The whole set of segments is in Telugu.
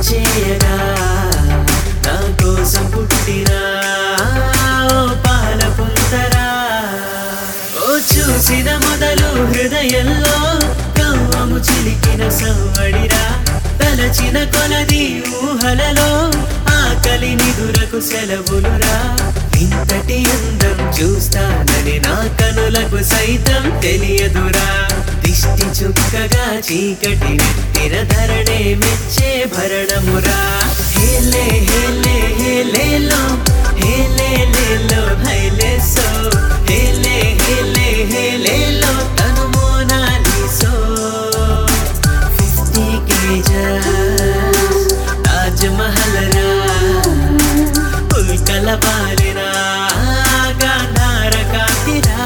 చేయగా నా కోసం పుట్టినా ఓ పాల పుంతరా ఓ చూసిన మొదలు హృదయంలో కవ్వము చిలికిన సవ్వడిరా తలచిన కొలది ఊహలలో ఆకలి నిదురకు సెలవులురా ఇంతటి అందం చూస్తానని నా కనులకు సైతం తెలియదురా దిష్టి చుక్కగా చీకటి నెత్తిన ధరణే మెచ్చే భరణమురా హేలే హేలే హేలేలో హేలే లేలో హైలే సో హేలే హేలే హేలేలో తను మోనాలిసో ఫిఫ్టీ కేజస్ తాజ్ మహల్ రా ఉల్కల బాలిరా గాంధార కాంతిరా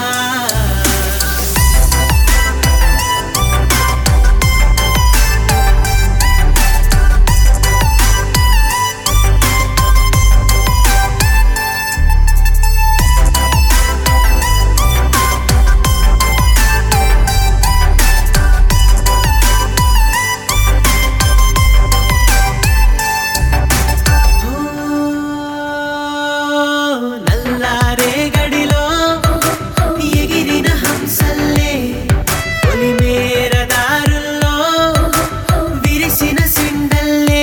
నల్లారే గడిలో ఎగిరిన హంసల్లే పొలిమేర దారుల్లో విరిసిన సిండల్లే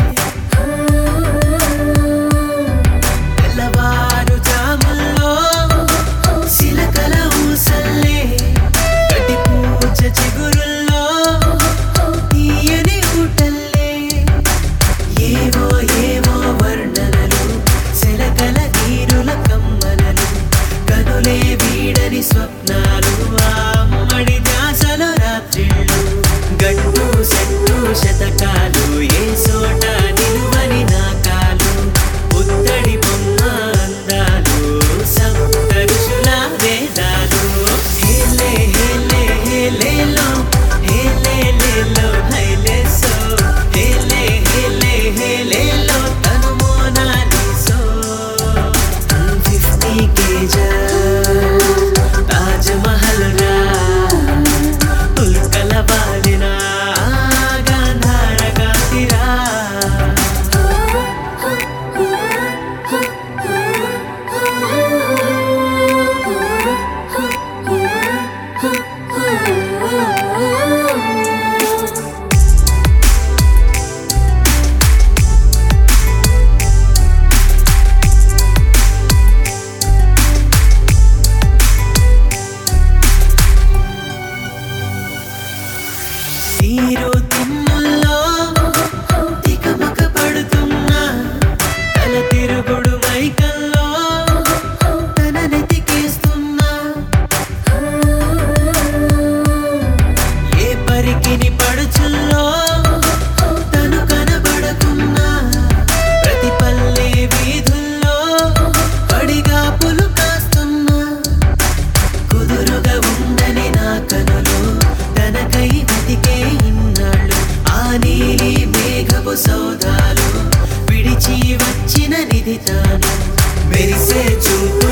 తెల్లవారు జాముల్లో సిలకల ఊసల్లే గడ్డి పూచ చిగురుల్లో తీయని ఊటల్లే ఏవో ఏవో వర్ణనలు సెలకల నీరుల కమ్మనలు కనులే వీడని స్వప్నాలు అమ్మడి ధ్యాసల రాత్రిళ్ళు గట్టు సెట్టు శతకాలు ఏ సోట నిలువని నాకాలు ఉత్తడి బొమ్మ అందాలు సప్త ఋషుల వేదాలు హేలే హేలే హేలేలో హేలే లేలో హైలే సో హేలే హేలే హేలేలో తను మోనాలిసో ఫిఫ్టీ కేజస్ తాజ్ మహల్ రా ఉల్కల బాలినా గాంధార కాంతిరా తీరు తిన్నుల్లో తికమక పడుతున్నా తల తిరుగుడు మైకల్లో తన నెతికేస్తున్నా ఏ పరికిని పడుచుల్లో తను కనబడకున్నా ప్రతి పల్లె వీధుల్లో పడిగాపులు కాస్తున్నా కుదురుగా ఉందని నా కనులు తనకై బతికే ఇన్నాళ్ళు ఆ నీలి మేఘపు సౌదాలు విడిచి వచ్చిన నిధి తాను మెరిసే చూపు